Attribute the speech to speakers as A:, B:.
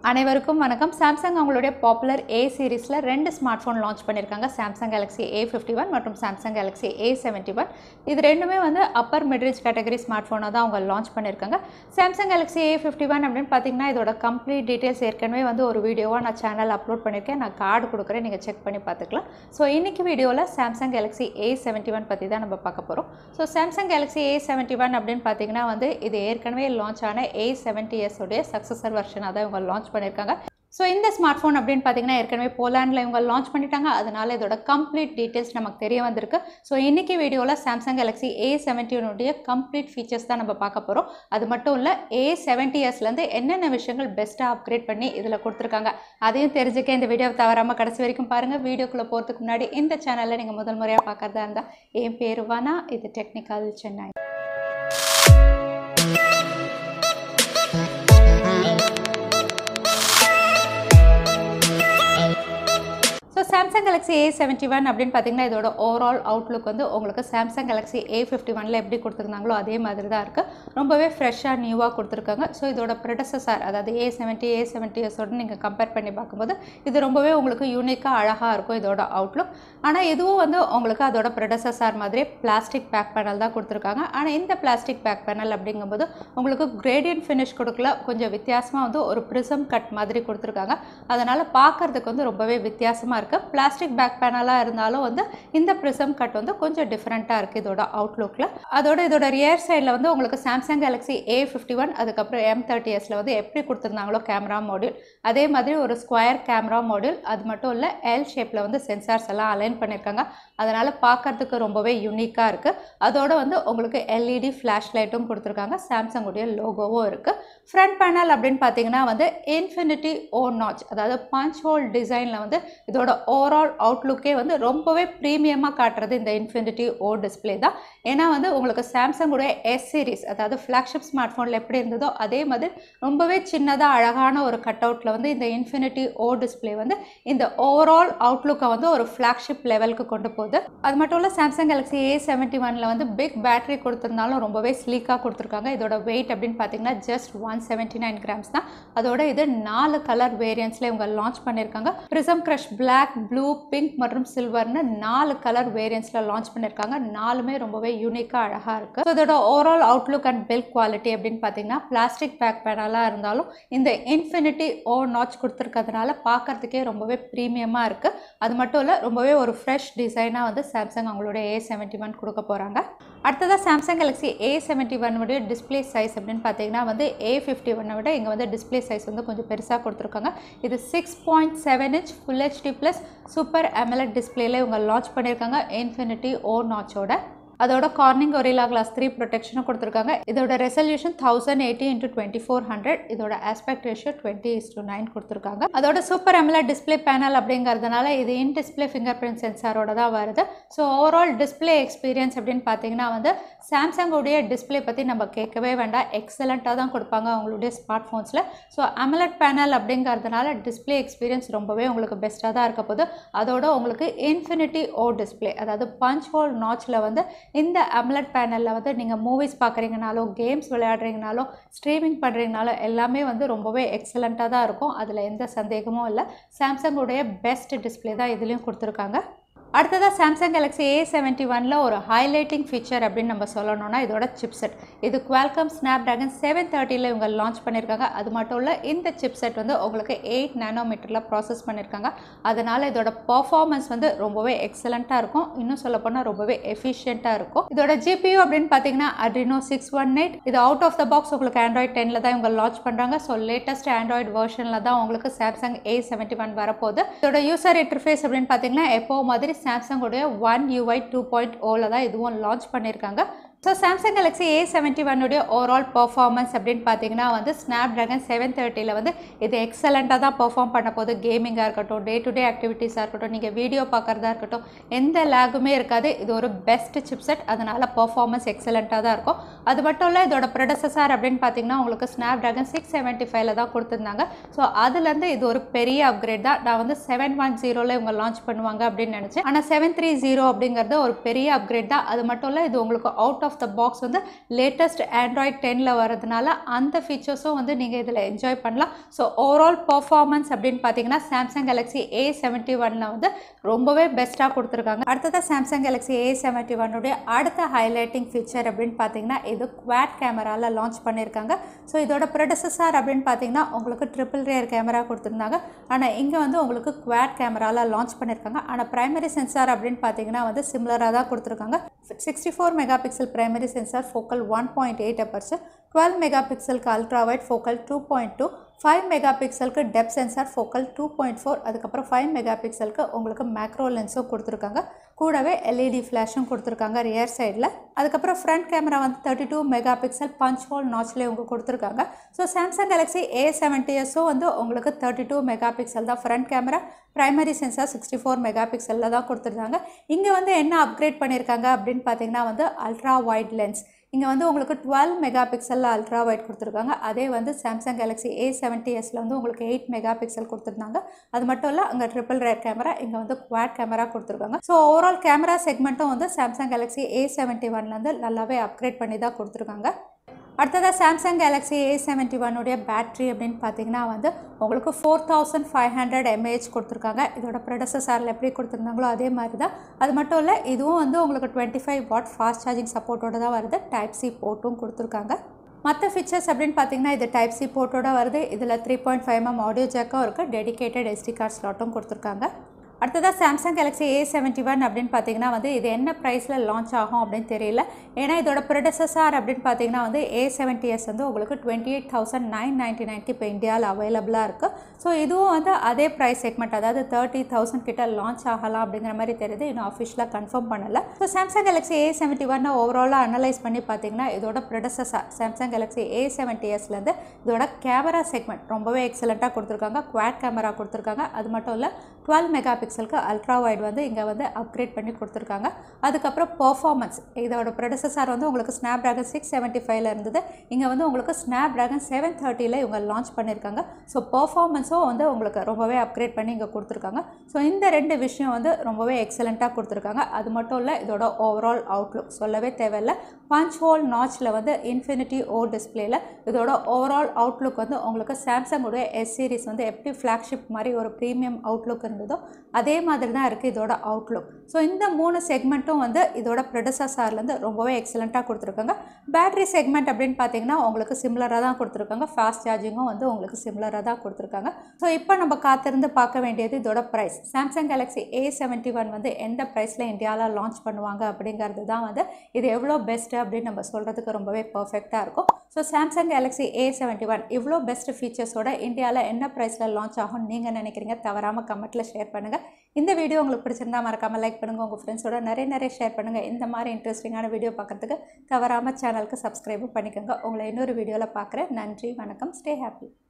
A: அனைவருக்கும் வணக்கம் சாம்சங் அவங்களுடைய பாப்புலர் ஏ சீரிஸில் ரெண்டு ஸ்மார்ட் ஃபோன் லான்ச் பண்ணியிருக்காங்க Samsung Galaxy A fifty one மற்றும் Samsung Galaxy A seventy one இது ரெண்டுமே வந்து அப்பர் மிட்ரேஜ் கேட்டகரி ஸ்மார்ட் ஃபோனாக தான் அவங்க லான்ச் பண்ணியிருக்காங்க Samsung Galaxy A fifty one அப்படின்னு பார்த்தீங்கன்னா இதோட கம்ப்ளீட் டீட்டெயில்ஸ் ஏற்கனவே வந்து ஒரு வீடியோவாக நான் சேனல் அப்லோட் பண்ணியிருக்கேன் நான் கார்டு கொடுக்குறேன் நீங்கள் செக் பண்ணி பார்த்துக்கலாம் ஸோ இன்றைக்கி வீடியோவில் Samsung Galaxy A seventy one பற்றி தான் நம்ம பார்க்க போகிறோம் so Samsung Galaxy A seventy one அப்படின்னு பார்த்தீங்கன்னா வந்து இது ஏற்கனவே லான்ச் ஆன ஏ செவன்ட்டி எஸ் உடைய சக்ஸஸர் வெர்ஷனாக தான் இவங்க லான்ச் பண்ணியிருக்காங்க ஸோ இந்த ஸ்மார்ட் ஃபோன் அப்படின்னு பார்த்தீங்கன்னா ஏற்கனவே போலாண்டில் இவங்க லான்ச் பண்ணிட்டாங்க அதனால இதோட கம்ப்ளீட் டீட்டெயில்ஸ் நமக்கு தெரிய வந்திருக்கு ஸோ இன்றைக்கி வீடியோவில் சாம்சங் கேலக்ஸி ஏ செவன்ட்டினுடைய கம்ப்ளீட் ஃபீச்சர்ஸ் தான் நம்ம பார்க்க போகிறோம் அது மட்டும் இல்லை ஏ செவன்ட்டி எஸ்லேருந்து என்னென்ன விஷயங்கள் பெஸ்ட்டாக அப்கிரேட் பண்ணி இதில் கொடுத்துருக்காங்க அதையும் தெரிஞ்சுக்க இந்த வீடியோவை தவறாமல் கடைசி வரைக்கும் பாருங்கள் வீடியோக்குள்ளே போகிறதுக்கு முன்னாடி இந்த சேனலில் நீங்கள் முதல் முறையாக பார்க்குறதா இருந்தால் என் பேர் வானா இது technical Chennai so Samsung Galaxy A seventy one அப்படின்னு பார்த்தீங்கன்னா இதோட ஓவரால் அவுட்லுக் வந்து உங்களுக்கு சாம்சங் கேலக்ஸி ஏ ஃபிஃப்டி ஒனில் எப்படி கொடுத்துருந்தாங்களோ அதே மாதிரி தான் இருக்குது ரொம்பவே ஃப்ரெஷ்ஷாக நியூவாக கொடுத்துருக்காங்க ஸோ இதோட ப்ரெடசஸார் அதாவது ஏ செவன்ட்டி ஏ செவன்ட்டி எஸோடு நீங்கள் கம்பேர் பண்ணி பார்க்கும்போது இது ரொம்பவே உங்களுக்கு யூனிக்காக அழகாக இருக்கும் இதோட அவுட்லுக் ஆனால் இதுவும் வந்து உங்களுக்கு அதோட ப்ரெடசஸார் மாதிரியே பிளாஸ்டிக் பேக் பேனல் தான் கொடுத்துருக்காங்க ஆனால் இந்த பிளாஸ்டிக் பேக் பேனல் அப்படிங்கும்போது உங்களுக்கு கிரேடியன்ட் ஃபினிஷ் கொடுக்கல கொஞ்சம் வித்தியாசமாக வந்து ஒரு ப்ரிசம் கட் மாதிரி கொடுத்துருக்காங்க அதனால் பார்க்குறதுக்கு வந்து ரொம்பவே வித்தியாசமாக இருக்குது பிளாஸ்டிக் பேக் பேனலாக இருந்தாலும் வந்து இந்த ப்ரிசம் கட் வந்து கொஞ்சம் டிஃப்ரெண்ட்டாக இருக்குது இதோட அவுட்லுக்கில் அதோட இதோட ரியர் சைடில் வந்து உங்களுக்கு Samsung Galaxy A fifty one அதுக்கப்புறம் எம் தேர்ட்டி எஸில் வந்து எப்படி கொடுத்துருந்தாங்களோ கேமரா மாடியூல் அதே மாதிரி ஒரு ஸ்கொயர் கேமரா மாடியூல் அது மட்டும் இல்லை எல் ஷேப்பில் வந்து சென்சார்ஸ் எல்லாம் அலைன் பண்ணியிருக்காங்க அதனால் பார்க்கறதுக்கு ரொம்பவே யூனிக்காக இருக்குது அதோட வந்து உங்களுக்கு எல்இடி ஃப்ளாஷ் லைட்டும் கொடுத்துருக்காங்க சாம்சங் உடைய லோகோவும் இருக்குது ஃப்ரண்ட் பேனல் அப்படின்னு பார்த்தீங்கன்னா வந்து இன்ஃபினிட்டி ஓ நாச் அதாவது பஞ்ச் ஹோல் டிசைனில் வந்து இதோட ஓவரால் அவுட்லுக்கே வந்து ரொம்பவே ப்ரீமியமாக காட்டுறது இந்த இன்ஃபினிட்டி ஓ டிஸ்பிளே தான் ஏன்னா வந்து உங்களுக்கு சாம்சங்குடைய எஸ் சீரிஸ் அதாவது ஃப்ளாக்ஷிப் ஸ்மார்ட் ஃபோனில் எப்படி இருந்ததோ அதே மாதிரி ரொம்பவே சின்னதாக அழகான ஒரு கட் அவுட்டில் வந்து இந்த இன்ஃபினிட்டி ஓ டிஸ்பிளே வந்து இந்த ஓவரால் அவுட்லுக்கை வந்து ஒரு ஃப்ளாக்ஷிப் லெவலுக்கு கொண்டு போகுது அது மட்டும் இல்லை சாம்சங் கேலக்ஸி ஏ செவன்ட்டி ஒனில் வந்து பிக் பேட்டரி கொடுத்துருந்தாலும் ரொம்பவே ஸ்லீக்காக கொடுத்துருக்காங்க இதோட வெயிட் அப்படின்னு பார்த்தீங்கன்னா just one seventy nine grams தான் அதோட இது நாலு கலர் வேரியன்ஸில் இவங்க லான்ச் பண்ணியிருக்காங்க prism crush black blue pink மற்றும் சில்வர்னு நாலு கலர் வேரியன்ஸில் லான்ச் பண்ணியிருக்காங்க நாலுமே ரொம்பவே யூனிக்காக அழகாக இருக்குது ஸோ இதோட overall outlook and build quality அப்படின்னு பார்த்தீங்கன்னா பிளாஸ்டிக் பேக் பேனலாக இருந்தாலும் இந்த இன்ஃபினிட்டி ஓ நாச் கொடுத்துருக்கிறதுனால பார்க்கறதுக்கே ரொம்பவே ப்ரீமியமாக இருக்குது அது மட்டும் இல்லை ரொம்பவே ஒரு ஃப்ரெஷ் டிசைனாக வந்து சாம்சங் அவங்களோட ஏ செவன்ட்டி ஒன் கொடுக்க போகிறாங்க அடுத்ததாக சாம்சங் கேலக்ஸி ஏ செவன்ட்டி ஒன்னுடைய டிஸ்பிளே சைஸ் அப்படின்னு பார்த்தீங்கன்னா வந்து ஏ ஃபிஃப்டி ஒன்னை விட இங்கே வந்து டிஸ்பிளே சைஸ் வந்து கொஞ்சம் பெருசாக கொடுத்துருக்காங்க இது six point seven inch full HD plus super AMOLED டிஸ்பிளேல இவங்க லான்ச் பண்ணியிருக்காங்க இன்ஃபினிட்டி ஓ நாச்சோட அதோட கார்னிங் ஒரிலா கிளாஸ் த்ரீ ப்ரொடெக்ஷனும் கொடுத்துருக்காங்க இதோட resolution thousand eighty into twenty four hundred இதோட aspect ratio twenty is to nine கொடுத்துருக்காங்க அதோட சூப்பர் அமலா டிஸ்பிளே பேனல் அப்படிங்கிறதுனால இது இன் டிஸ்பிளே ஃபிங்கர் பிரிண்ட் சென்சாரோட தான் வருது ஸோ ஓவரால் டிஸ்பிளே எக்ஸ்பீரியன்ஸ் அப்படின்னு பார்த்தீங்கன்னா வந்து சாம்சங்குடைய டிஸ்பிளே பற்றி நம்ம கேட்கவே வேண்டாம் எக்ஸலண்ட்டாக தான் கொடுப்பாங்க அவங்களுடைய ஸ்மார்ட் ஃபோன்ஸில் ஸோ அமலட் பேனல் அப்படிங்கிறதுனால டிஸ்பிளே எக்ஸ்பீரியன்ஸ் ரொம்பவே உங்களுக்கு பெஸ்ட்டாக தான் இருக்க போகுது அதோட உங்களுக்கு இன்ஃபினிட்டி ஓ டிஸ்பிளே அதாவது பஞ்ச் ஹோல் நாச்சில் வந்து இந்த அம்லட் பேனலில் வந்து நீங்கள் மூவிஸ் பார்க்குறீங்கனாலும் கேம்ஸ் விளையாடுறீங்கனாலும் ஸ்ட்ரீமிங் பண்ணுறீங்கனாலும் எல்லாமே வந்து ரொம்பவே எக்ஸலண்ட்டாக தான் இருக்கும் அதில் எந்த சந்தேகமும் இல்லை சாம்சங்குடைய பெஸ்ட் டிஸ்பிளே தான் இதுலேயும் கொடுத்துருக்காங்க அடுத்ததாக சாம்சங் கேலக்ஸி ஏ செவன்ட்டி ஒனில் ஒரு ஹைலைட்டிங் ஃபீச்சர் அப்படின்னு நம்ம சொல்லணும்னா இதோட சிப்செட் இது குவால்கம் ஸ்னாப் ட்ராகன் செவன் தேர்ட்டியில் இவங்க லான்ச் பண்ணியிருக்காங்க அது மட்டும் இல்லை இந்த சிப்செட் வந்து உங்களுக்கு எயிட் நேனோமீட்டரில் ப்ராசஸ் பண்ணியிருக்காங்க அதனால் இதோட பர்ஃபார்மன்ஸ் வந்து ரொம்பவே எக்ஸலண்ட்டாக இருக்கும் இன்னும் சொல்லப்போனால் ரொம்பவே எஃபிஷியண்ட்டாக இருக்கும் இதோட ஜிபியூ அப்படின்னு பார்த்தீங்கன்னா அட்ரினோ சிக்ஸ் ஒன் எயிட் இது அவுட் ஆஃப் த பாக்ஸ் உங்களுக்கு ஆண்ட்ராய்ட் டெனில் தான் இவங்க லான்ச் பண்ணுறாங்க ஸோ லேட்டஸ்ட் ஆண்ட்ராய்டு வெர்ஷனில் தான் உங்களுக்கு சாம்சங் ஏ செவன்ட்டி ஒன் வரப்போகுது இதோட யூசர் இன்டர்ஃபேஸ் அப்படின்னு பார்த்தீங்கன்னா எப்போ மாதிரி சாம்சங்குடைய ஒன் யூஐ டூ பாயிண்ட் ஓவில் தான் இதுவும் லான்ச் பண்ணியிருக்காங்க so Samsung Galaxy A seventy ஒன்னுடைய ஓவரால் பர்ஃபார்மன்ஸ் அப்படின்னு பார்த்தீங்கன்னா வந்து ஸ்னாப் ட்ராகன் செவன் தேர்ட்டியில் வந்து இது எக்ஸலண்ட்டாக தான் பர்ஃபார்ம் பண்ண போது கேமிங்காக இருக்கட்டும் டே டு டே ஆக்டிவிட்டீஸாக இருக்கட்டும் நீங்கள் வீடியோ பார்க்குறதா இருக்கட்டும் எந்த லேகுமே இருக்காது இது ஒரு பெஸ்ட் சிப்செட் அதனால் பர்ஃபார்மன்ஸ் எக்ஸலண்ட்டாக தான் இருக்கும் அது மட்டும் இல்லை இதோட ப்ரொடசஸார் அப்படின்னு பார்த்தீங்கன்னா உங்களுக்கு ஸ்னாப் ட்ராகன் சிக்ஸ் செவன்ட்டி ஃபைவ்ல தான் கொடுத்துருந்தாங்க ஸோ அதுலேருந்து இது ஒரு பெரிய அப்கிரேட் தான் நான் வந்து செவன் ஒன் ஜீரோவில் இவங்க லான்ச் பண்ணுவாங்க அப்படின்னு நினச்சேன் ஆனால் செவன் த்ரீ ஜீரோ அப்படிங்கிறது ஒரு பெரிய அப்கிரேட் தான் அது மட்டும் இல்லை இது உங்களுக்கு அவுட் ஆஃப் த பாக்ஸ் வந்து லேட்டஸ்ட் ஆண்ட்ராய்ட் டென்னில் வரதுனால அந்த ஃபீச்சர்ஸும் வந்து நீங்கள் இதில் என்ஜாய் பண்ணலாம் ஸோ ஓவரால் பர்ஃபார்மன்ஸ் அப்படின்னு பார்த்தீங்கன்னா சாம்சங் கேலக்ஸி ஏ செவன்ட்டி ஒனில் வந்து ரொம்பவே பெஸ்ட்டாக கொடுத்துருக்காங்க அடுத்ததாக சாம்சங் கேலக்ஸி ஏ செவன்ட்டி ஒன்னுடைய அடுத்த ஹைலைட்டிங் ஃபீச்சர் அப்படின்னு பார்த்தீங்கன்னா இது குவாட் கேமராவில் லான்ச் பண்ணியிருக்காங்க ஸோ இதோட ப்ரொடசஸார் அப்படின்னு பார்த்தீங்கன்னா உங்களுக்கு ட்ரிபிள் ரேர் கேமரா கொடுத்துருந்தாங்க ஆனால் இங்கே வந்து உங்களுக்கு குவாட் கேமராவில் லான்ச் பண்ணியிருக்காங்க ஆனால் பிரைமரி சென்சார் அப்படின்னு பார்த்தீங்கன்னா வந்து சிம்லராக தான் கொடுத்துருக்காங்க sixty four mega pixel primary sensor focal one point eight aperture twelve mega பிக்சலுக்கு ultra wide focal two point two five mega பிக்சலுக்கு depth sensor focal two point four அதுக்கப்புறம் ஃபைவ் மெகா பிக்சலுக்கு உங்களுக்கு மேக்ரோ லென்ஸும் கொடுத்துருக்காங்க கூடவே எல்இடி ஃப்ளாஷும் கொடுத்துருக்காங்க rear சைடில் அதுக்கப்புறம் ஃப்ரண்ட் கேமரா வந்து thirty two mega pixel punch hole நாச்லேயே இவங்க கொடுத்துருக்காங்க ஸோ சாம்சங் கேலக்ஸி ஏ செவன்டிஎஸும் வந்து உங்களுக்கு தேர்ட்டி டூ மெகா பிக்சல் தான் front camera primary sensor sixty four mega பிக்சலில் தான் கொடுத்துருந்தாங்க இங்கே வந்து என்ன அப்கிரேட் பண்ணியிருக்காங்க அப்படின்னு பார்த்தீங்கன்னா வந்து அல்ட்ரா வைட் லென்ஸ் இங்கே வந்து உங்களுக்கு டுவெல் மெகா பிக்சலில் அல்ட்ரா வைட் கொடுத்துருக்காங்க அதே வந்து சாம்சங் கேலக்ஸி ஏ செவன்ட்டி எஸில் வந்து உங்களுக்கு எயிட் மெகா பிக்சல் கொடுத்துருந்தாங்க அது மட்டும் இல்லை அங்கே ட்ரிபிள் ரேர் கேமரா இங்கே வந்து குவாட் கேமரா கொடுத்துருக்காங்க ஸோ ஓவரால் கேமரா செக்மெண்ட்டும் வந்து சாம்சங் கேலக்ஸி ஏ செவன்ட்டி ஒன்லேருந்து நல்லாவே அப்கிரேட் பண்ணி தான் கொடுத்துருக்காங்க அடுத்ததாக சாம்சங் கேலக்ஸி ஏ செவன்ட்டி ஒன்னுடைய பேட்ரி அப்படின்னு பார்த்தீங்கன்னா வந்து உங்களுக்கு four thousand five hundred mAh கொடுத்துருக்காங்க இதோட ப்ரொடசஸாரில் எப்படி கொடுத்துருந்தாங்களோ அதே மாதிரி தான் அது மட்டும் இல்லை இதுவும் வந்து உங்களுக்கு twenty five watt fast charging சப்போர்ட்டோட தான் வருது டைப் சி போர்ட்டும் கொடுத்துருக்காங்க மற்ற ஃபீச்சர்ஸ் அப்படின்னு பார்த்தீங்கன்னா இது டைப் சி போர்ட்டோட வருது இதில் three point five M audio ஜாக்கும் இருக்குது டெடிகேட்டட் எஸ்டி கார்ட் ஸ்லாட்டும் கொடுத்துருக்காங்க அடுத்ததாக Samsung Galaxy A seventy one அப்படின்னு பார்த்தீங்கன்னா வந்து இது என்ன ப்ரைஸில் லான்ச் ஆகும் அப்படின்னு தெரியல ஏன்னா இதோட ப்ரொடசஸார் அப்படின்னு பார்த்தீங்கன்னா வந்து ஏ செவன்ட்டி எஸ் வந்து உங்களுக்கு twenty eight thousand nine ninety நைன்க்கு இப்போ இந்தியாவில் அவைலபிளாக இருக்குது ஸோ இதுவும் வந்து அதே ப்ரைஸ் செக்மெண்ட் அதாவது தேர்ட்டி தௌசண்ட் கிட்ட லான்ச் ஆகலாம் அப்படிங்கிற மாதிரி தெரியுது இன்னும் அஃபிஷியலாக கன்ஃபார்ம் பண்ணலை so Samsung Galaxy A seventy ஒன்னை ஓவராலாக அனலைஸ் பண்ணி பார்த்தீங்கன்னா இதோட processor Samsung Galaxy A seventy எஸ்லேருந்து இதோட கேமரா செக்மெண்ட் ரொம்பவே எக்ஸலண்ட்டாக கொடுத்துருக்காங்க குவாட் கேமரா கொடுத்துருக்காங்க அது மட்டும் இல்லை டுவெல் மெகா பிக்சலுக்கு அல்ட்ரா வைட் வந்து இங்கே வந்து அப்கிரேட் பண்ணி கொடுத்துருக்காங்க அதுக்கப்புறம் பர்ஃபார்மன்ஸ் இதோட ப்ரொடசஸார் வந்து உங்களுக்கு ஸ்னாப் ட்ராகன் சிக்ஸ் செவன்ட்டி ஃபைவ்ல இருந்தது இங்கே வந்து உங்களுக்கு ஸ்னாப் ட்ராகன் செவன் தேர்ட்டியில் இவங்க லான்ச் பண்ணியிருக்காங்க ஸோ பர்ஃபார்மன்ஸும் வந்து உங்களுக்கு ரொம்பவே அப்கிரேட் பண்ணி இங்கே கொடுத்துருக்காங்க ஸோ இந்த ரெண்டு விஷயம் வந்து ரொம்பவே எக்ஸலண்ட்டாக கொடுத்துருக்காங்க அது மட்டும் இல்லை இதோட ஓவரால் அவுட்லுக் சொல்லவே தேவையில்லை பஞ்ச் ஹோல் நாச்சில் வந்து இன்ஃபினிட்டி ஓ டிஸ்பிளேல இதோட ஓவரால் அவுட்லுக் வந்து உங்களுக்கு சாம்சங்குடைய எஸ் சீரிஸ் வந்து எப்படி ஃப்ளாக்ஷிப் மாதிரி ஒரு ப்ரீமியம் அவுட்லுக் இருந்ததோ அதே மாதிரி தான் இருக்குது இதோட அவுட்லுக் ஸோ இந்த மூணு செக்மெண்ட்டும் வந்து இதோட ப்ரெடசஸார்லேருந்து ரொம்பவே எக்ஸலண்ட்டாக கொடுத்துருக்காங்க பேட்டரி செக்மெண்ட் அப்படின்னு பார்த்தீங்கன்னா உங்களுக்கு சிம்லராக தான் கொடுத்துருக்காங்க ஃபாஸ்ட் சார்ஜிங்கும் வந்து உங்களுக்கு சிம்லராக தான் கொடுத்துருக்காங்க ஸோ இப்போ நம்ம காத்திருந்து பார்க்க வேண்டியது இதோட price Samsung Galaxy A seventy one வந்து எந்த ப்ரைஸில் இந்தியாவில் லான்ச் பண்ணுவாங்க அப்படிங்கிறது தான் வந்து இது எவ்வளோ பெஸ்ட்டு அப்படின்னு நம்ம சொல்கிறதுக்கு ரொம்பவே பர்ஃபெக்டாக இருக்கும் so Samsung Galaxy A seventy one இவ்வளோ பெஸ்ட் ஃபீச்சர்ஸோட இந்தியாவில் என்ன ப்ரைஸில் லான்ச் ஆகும்னு நீங்கள் நினைக்கிறீங்க தவறாமல் கமெண்ட்டில் ஷேர் பண்ணுங்கள் இந்த வீடியோ உங்களுக்கு பிடிச்சிருந்தா மறக்காமல் லைக் பண்ணுங்கள் உங்கள் ஃப்ரெண்ட்ஸோட நிறைய நிறைய ஷேர் பண்ணுங்கள் இந்த மாதிரி இன்ட்ரெஸ்டிங்கான வீடியோ பார்க்கறதுக்கு தவறாமல் சேனலுக்கு சப்ஸ்கிரைபும் பண்ணிக்கோங்க உங்களை இன்னொரு வீடியோவில் பார்க்குறேன் நன்றி வணக்கம் ஸ்டே ஹாப்பி